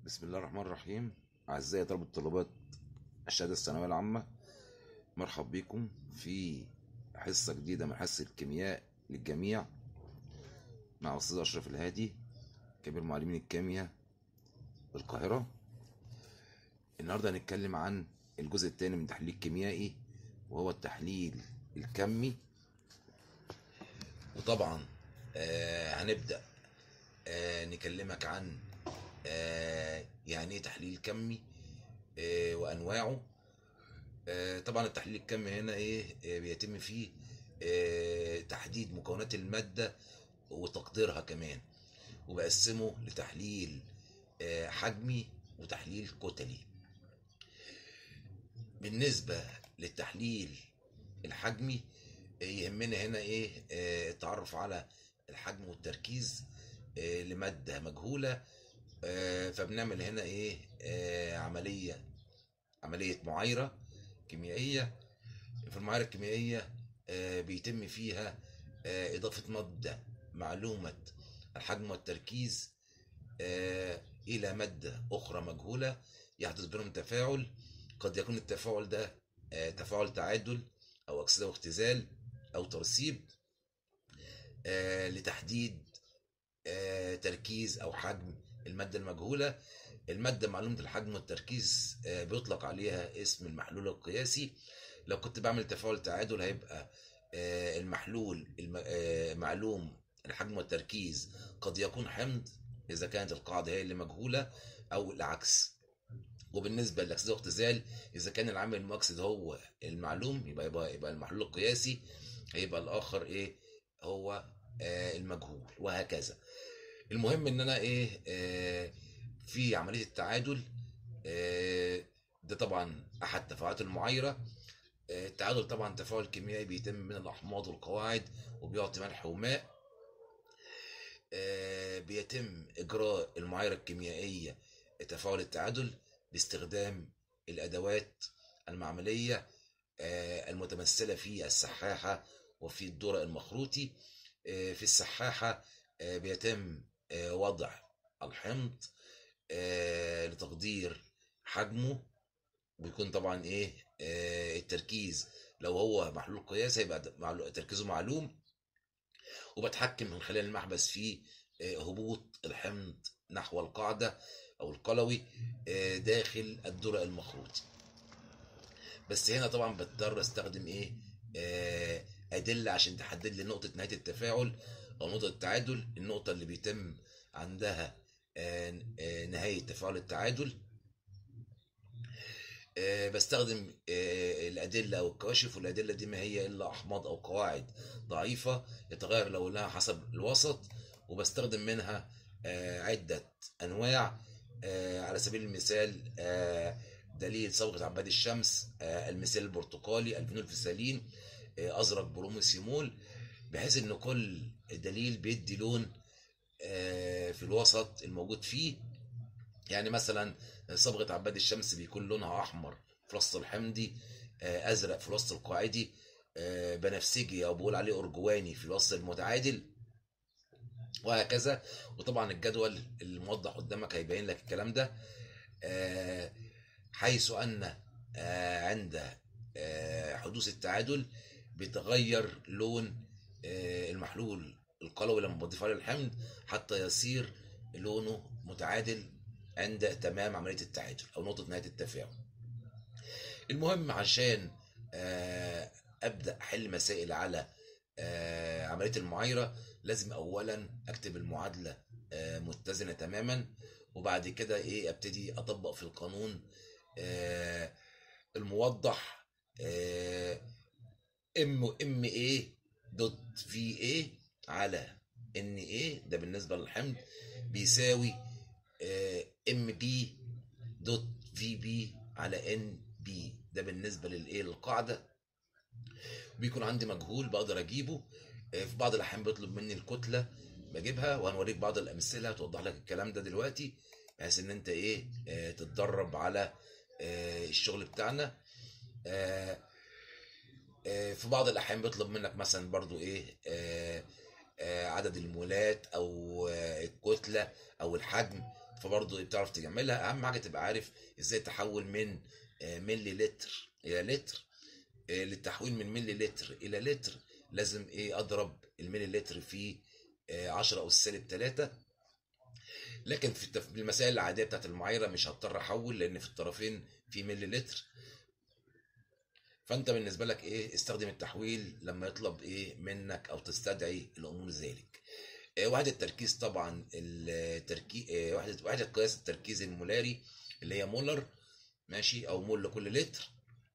بسم الله الرحمن الرحيم أعزائي طلبة طلبات الشهادة الثانوية العامة مرحب بكم في حصة جديدة من حصة الكيمياء للجميع مع أستاذ أشرف الهادي كبير معلمين الكيمياء بالقاهرة النهاردة هنتكلم عن الجزء الثاني من التحليل الكيميائي وهو التحليل الكمي وطبعا آه هنبدأ آه نكلمك عن آه يعني ايه تحليل كمي آه وانواعه آه طبعا التحليل الكمي هنا ايه آه بيتم فيه آه تحديد مكونات المادة وتقديرها كمان وبقسمه لتحليل آه حجمي وتحليل كتلي بالنسبة للتحليل الحجمي آه، يهمنا هنا ايه آه، التعرف على الحجم والتركيز آه، لمادة مجهولة آه، فبنعمل هنا ايه آه، عملية عملية معايرة كيميائية في المعايرة الكيميائية آه، بيتم فيها آه، إضافة مادة معلومة الحجم والتركيز آه، إلى مادة أخرى مجهولة يحدث بينهم تفاعل قد يكون التفاعل ده آه، تفاعل تعادل أو أكسدة واختزال أو ترسيب آه، لتحديد آه، تركيز أو حجم المادة المجهولة المادة معلومة الحجم والتركيز آه، بيطلق عليها اسم المحلول القياسي لو كنت بعمل تفاعل تعادل هيبقى آه، المحلول الم- آه، معلوم الحجم والتركيز قد يكون حمض إذا كانت القاعدة هي اللي مجهولة أو العكس وبالنسبة للأكسدة واختزال إذا كان العامل المؤكسد هو المعلوم يبقى يبقى, يبقى المحلول القياسي هيبقى الآخر إيه هو آه، المجهول وهكذا المهم ان انا ايه آه في عمليه التعادل آه ده طبعا احد تفاعلات المعايره آه التعادل طبعا تفاعل كيميائي بيتم من الاحماض والقواعد وبيعطي ملح وماء آه بيتم اجراء المعايره الكيميائيه تفاعل التعادل باستخدام الادوات المعمليه آه المتمثله في السحاحه وفي الدرق المخروطي آه في السحاحه آه بيتم آه، وضع الحمض آه، لتقدير حجمه بيكون طبعا ايه آه، التركيز لو هو محلول قياس هيبقى د- معلو- تركيزه معلوم وبتحكم من خلال المحبس في آه، هبوط الحمض نحو القاعدة أو القلوي آه، داخل الدرق المخروطي بس هنا طبعا بضطر استخدم ايه آه، أدلة عشان تحدد لي نقطة نهاية التفاعل أو نقطة التعادل النقطة اللي بيتم عندها آه، آه، نهاية تفاعل التعادل آه، بستخدم آه، الأدلة أو الكواشف والأدلة دي ما هي إلا أحماض أو قواعد ضعيفة يتغير لونها حسب الوسط وبستخدم منها آه، عدة أنواع آه، على سبيل المثال آه، دليل صبغة عباد الشمس آه، المثال البرتقالي الفينولفسالين آه، أزرق بروميسيمول بحيث إن كل دليل بيدي لون آه، في الوسط الموجود فيه يعني مثلا صبغة عباد الشمس بيكون لونها أحمر في الوسط الحمضي آه، أزرق في الوسط القاعدي آه، بنفسجي أو بقول عليه أرجواني في الوسط المتعادل وهكذا وطبعا الجدول الموضح قدامك هيبين لك الكلام ده آه، حيث أن آه، عند آه، حدوث التعادل بيتغير لون آه، المحلول القلوي لما بضيف عليه الحمض حتى يصير لونه متعادل عند تمام عملية التعادل أو نقطة نهاية التفاعل المهم عشان آه، أبدأ أحل مسائل على آه، عملية المعايرة لازم أولا أكتب المعادلة آه، متزنة تماما وبعد كده إيه أبتدي أطبق في القانون آه، الموضح ام ام ايه دوت في ايه على ان ايه ده بالنسبه للحمض بيساوي ام بي دوت في بي على ان بي ده بالنسبه للايه للقاعده بيكون عندي مجهول بقدر اجيبه آه، في بعض الاحيان بيطلب مني الكتله بجيبها وهنوريك بعض الامثله هتوضح لك الكلام ده دلوقتي بحيث ان انت ايه آه، تتدرب على آه، الشغل بتاعنا آه، آه، في بعض الاحيان بيطلب منك مثلا برضو ايه آه، آه، عدد المولات او آه، الكتله او الحجم فبرضه بتعرف تجملها اهم حاجه تبقى عارف ازاي تحول من آه، ملي لتر الى لتر آه، للتحويل من ملي لتر الى لتر لازم ايه اضرب الملي لتر في آه، 10 او السالب 3 لكن في التف... المسائل العاديه بتاعت المعايره مش هضطر احول لان في الطرفين في ملي لتر فانت بالنسبه لك ايه استخدم التحويل لما يطلب ايه منك او تستدعي الامور ذلك آه، وحده التركيز طبعا التركيز وحده وحده قياس التركيز المولاري اللي هي مولر ماشي او مول لكل لتر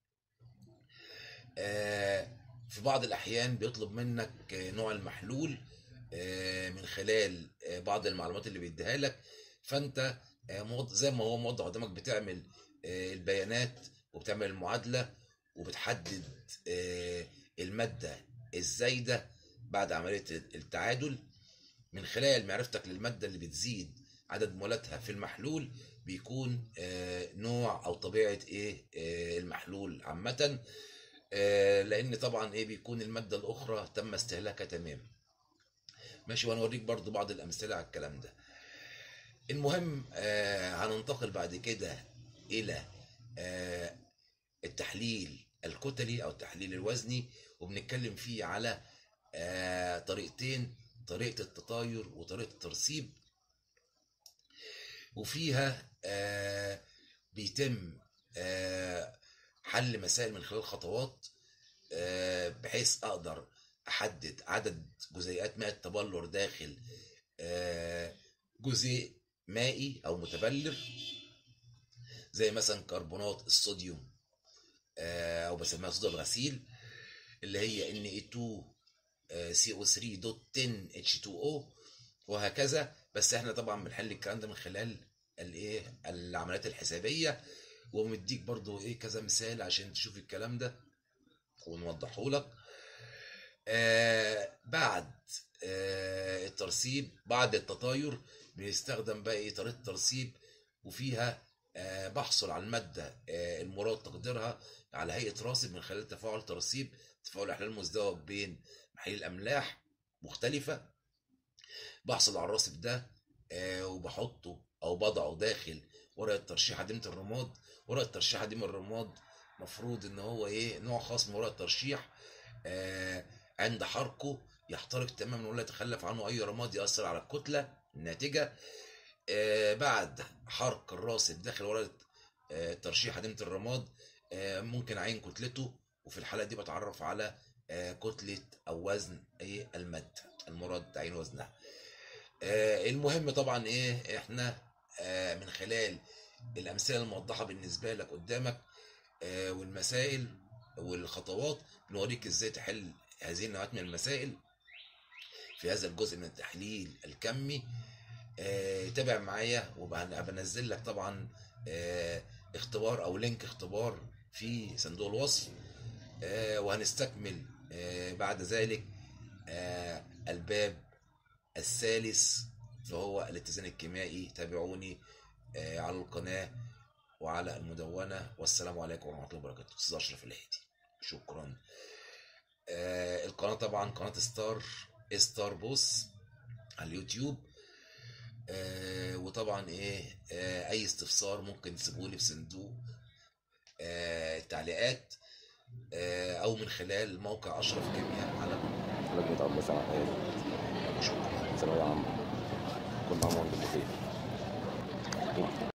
آه، في بعض الاحيان بيطلب منك آه، نوع المحلول آه، من خلال آه، بعض المعلومات اللي بيديها لك فانت آه، موض- زي ما هو موضح قدامك بتعمل آه، البيانات وبتعمل المعادله وبتحدد آه، الماده الزايده بعد عمليه التعادل من خلال معرفتك للماده اللي بتزيد عدد مولاتها في المحلول بيكون آه، نوع او طبيعه ايه آه، المحلول عامه آه، لان طبعا ايه بيكون الماده الاخرى تم استهلاكها تماما ماشي وهنوريك برضو بعض الامثله على الكلام ده المهم آه، هننتقل بعد كده الى آه، التحليل الكتلي او التحليل الوزني وبنتكلم فيه على آه، طريقتين طريقه التطاير وطريقه الترسيب وفيها آه، بيتم آه، حل مسائل من خلال خطوات آه، بحيث اقدر احدد عدد جزيئات ماء التبلور داخل آه، جزيء مائي او متبلر زي مثلا كربونات الصوديوم آه، او بسميها صودا الغسيل اللي هي Na2 CO3.10H2O وهكذا بس احنا طبعا بنحل الكلام ده من خلال الايه العمليات الحسابيه ومديك برضو ايه كذا مثال عشان تشوف الكلام ده ونوضحه لك آه بعد آه الترسيب بعد التطاير بنستخدم بقى ايه طريقه ترسيب وفيها آه بحصل على الماده آه المراد تقديرها على هيئه راسب من خلال تفاعل ترسيب تفاعل احلال مزدوج بين محاليل املاح مختلفه بحصل على الراسب ده آه وبحطه او بضعه داخل ورقه ترشيح عديمه الرماد ورقه ترشيح عديم الرماد مفروض ان هو ايه نوع خاص من ورق الترشيح آه عند حرقه يحترق تماما ولا يتخلف عنه اي رماد ياثر على الكتله الناتجه آه بعد حرق الراسب داخل ورقه آه ترشيح عديمه الرماد آه ممكن اعين كتلته وفي الحاله دي بتعرف على آه كتله او وزن ايه الماده المراد تعيين وزنها آه المهم طبعا ايه احنا آه من خلال الامثله الموضحه بالنسبه لك قدامك آه والمسائل والخطوات بنوريك ازاي تحل هذه النوعات من المسائل في هذا الجزء من التحليل الكمي آه تابع معايا وبنزل لك طبعا آه اختبار او لينك اختبار في صندوق الوصف آه وهنستكمل آه بعد ذلك آه الباب الثالث فهو الاتزان الكيميائي تابعوني آه على القناة وعلى المدونة والسلام عليكم ورحمة الله وبركاته أستاذ أشرف الهادي شكرا آه القناة طبعا قناة ستار ستار بوس على اليوتيوب آه وطبعا ايه آه اي استفسار ممكن تسيبولي في صندوق آه التعليقات آه او من خلال موقع اشرف كيمياء على لجنة عباس العقاد شكرا ثانوية عامة كل عام وانتم بخير